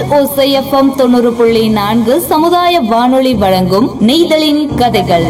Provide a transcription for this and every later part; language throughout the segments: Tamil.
ஓசைஎஃப்எம் தொண்ணூறு புள்ளி நான்கு சமுதாய வானொலி வழங்கும் நெய்தலின் கதைகள்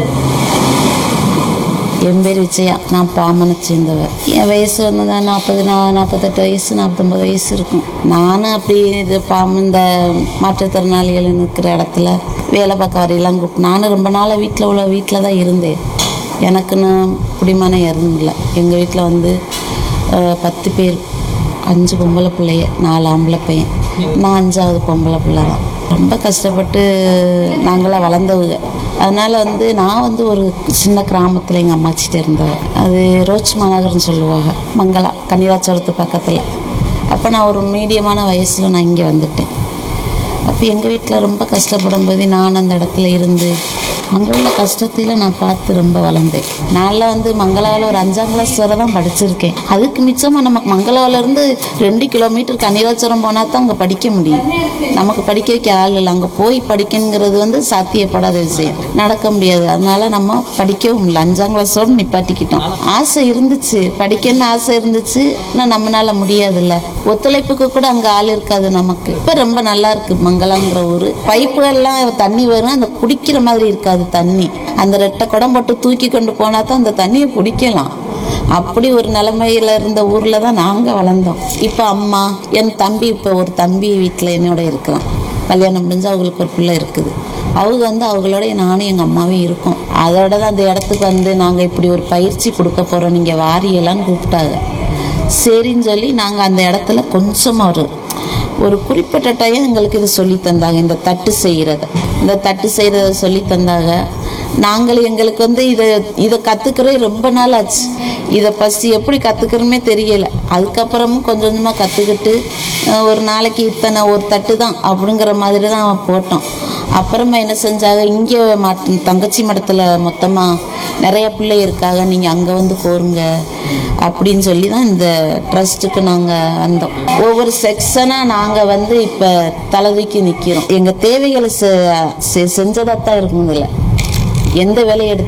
என் பேர் விஜயா நான் பாமனை சேர்ந்தவ என் வயசு வந்து தான் நாற்பது நா நாற்பத்தெட்டு வயசு நாற்பத்தொம்பது வயசு இருக்கும் நானும் அப்படி இது பாம்பு இந்த மாற்றுத்திறனாளிகள் நிற்கிற இடத்துல வேலை பார்க்க வரையெல்லாம் கூப்பிட்டு நானும் ரொம்ப நாளாக வீட்டில் உள்ள வீட்டில் தான் இருந்தேன் எனக்குன்னு குடிமனம் யாரும் இல்லை எங்கள் வீட்டில் வந்து அஹ், பத்து பேர் அஞ்சு பொம்பளை பிள்ளைய நாலு ஆம்பளை பையன் நான் அஞ்சாவது பொம்பளை பிள்ளை தான் ரொம்ப கஷ்டப்பட்டு நாங்களாம் வளர்ந்தவங்க அதனால் வந்து நான் வந்து ஒரு சின்ன கிராமத்தில் எங்கள் அம்மாச்சிட்ட இருந்தேன் அது ரோச் மாநகர்னு சொல்லுவாங்க மங்களா கன்னிராச்சரத்து பக்கத்தில் அப்போ நான் ஒரு மீடியமான வயசில் நான் இங்கே வந்துட்டேன் அப்போ எங்கள் வீட்டில் ரொம்ப கஷ்டப்படும் போது நான் அந்த இடத்துல இருந்து அங்கே உள்ள கஷ்டத்தில் நான் பார்த்து ரொம்ப வளர்ந்தேன் நான்லாம் வந்து மங்களாவில் ஒரு அஞ்சாம் கிளாஸ் வரை தான் படிச்சிருக்கேன் அதுக்கு மிச்சமாக நம்ம மங்களாவிலேருந்து ரெண்டு கிலோமீட்டர் கன்னிராச்சரம் போனால் தான் அங்கே படிக்க முடியும் நமக்கு படிக்க வைக்க ஆள் இல்லை அங்கே போய் படிக்கணுங்கிறது வந்து சாத்தியப்படாத விஷயம் நடக்க முடியாது அதனால நம்ம படிக்கவும் இல்லை அஞ்சாம் கிளாஸோடு நிப்பாட்டிக்கிட்டோம் ஆசை இருந்துச்சு படிக்கணும்னு ஆசை இருந்துச்சு ஆனால் நம்மளால முடியாதுல்ல ஒத்துழைப்புக்கு கூட அங்கே ஆள் இருக்காது நமக்கு இப்போ ரொம்ப நல்லா இருக்கு மங்கலங்கிற ஊர் பைப்புகள்லாம் தண்ணி வரும் அந்த குடிக்கிற மாதிரி இருக்காது தண்ணி அந்த ரெட்டை குடம் போட்டு தூக்கி கொண்டு போனால் தான் அந்த தண்ணியை குடிக்கலாம் அப்படி ஒரு நிலைமையில இருந்த ஊர்ல தான் நாங்க வளர்ந்தோம் இப்போ அம்மா என் தம்பி இப்போ ஒரு தம்பி வீட்டில் என்னோட இருக்கிறான் கல்யாணம் முடிஞ்சு அவங்களுக்கு ஒரு பிள்ளை இருக்குது அவங்க வந்து அவங்களோட நானும் எங்கள் அம்மாவும் இருக்கோம் அதோட தான் அந்த இடத்துக்கு வந்து நாங்கள் இப்படி ஒரு பயிற்சி கொடுக்க போகிறோம் நீங்கள் வாரியலான்னு கூப்பிட்டாங்க சரின்னு சொல்லி நாங்கள் அந்த இடத்துல கொஞ்சமாக ஒரு ஒரு குறிப்பிட்ட டைம் எங்களுக்கு இது சொல்லி தந்தாங்க இந்த தட்டு செய்கிறத இந்த தட்டு செய்கிறத சொல்லி தந்தாங்க நாங்கள் எங்களுக்கு வந்து இதை இதை கற்றுக்கிறே ரொம்ப நாள் ஆச்சு இதை ஃபஸ்ட்டு எப்படி கற்றுக்கிறோமே தெரியல அதுக்கப்புறமும் கொஞ்சம் கொஞ்சமாக கற்றுக்கிட்டு ஒரு நாளைக்கு இத்தனை ஒரு தட்டு தான் அப்படிங்கிற மாதிரி தான் போட்டோம் அப்புறமா என்ன செஞ்சாங்க இங்கே மாட்டு தங்கச்சி மடத்தில் மொத்தமாக நிறைய பிள்ளை இருக்காங்க நீங்கள் அங்கே வந்து கோருங்க அப்படின்னு சொல்லி தான் இந்த ட்ரஸ்ட்டுக்கு நாங்கள் வந்தோம் ஒவ்வொரு செக்ஷனாக நாங்கள் வந்து இப்போ தலைதூக்கி நிற்கிறோம் எங்கள் தேவைகளை செ செ- செஞ்சதா தான் இருக்கும் இதில் எந்த வேலையை எடுத்து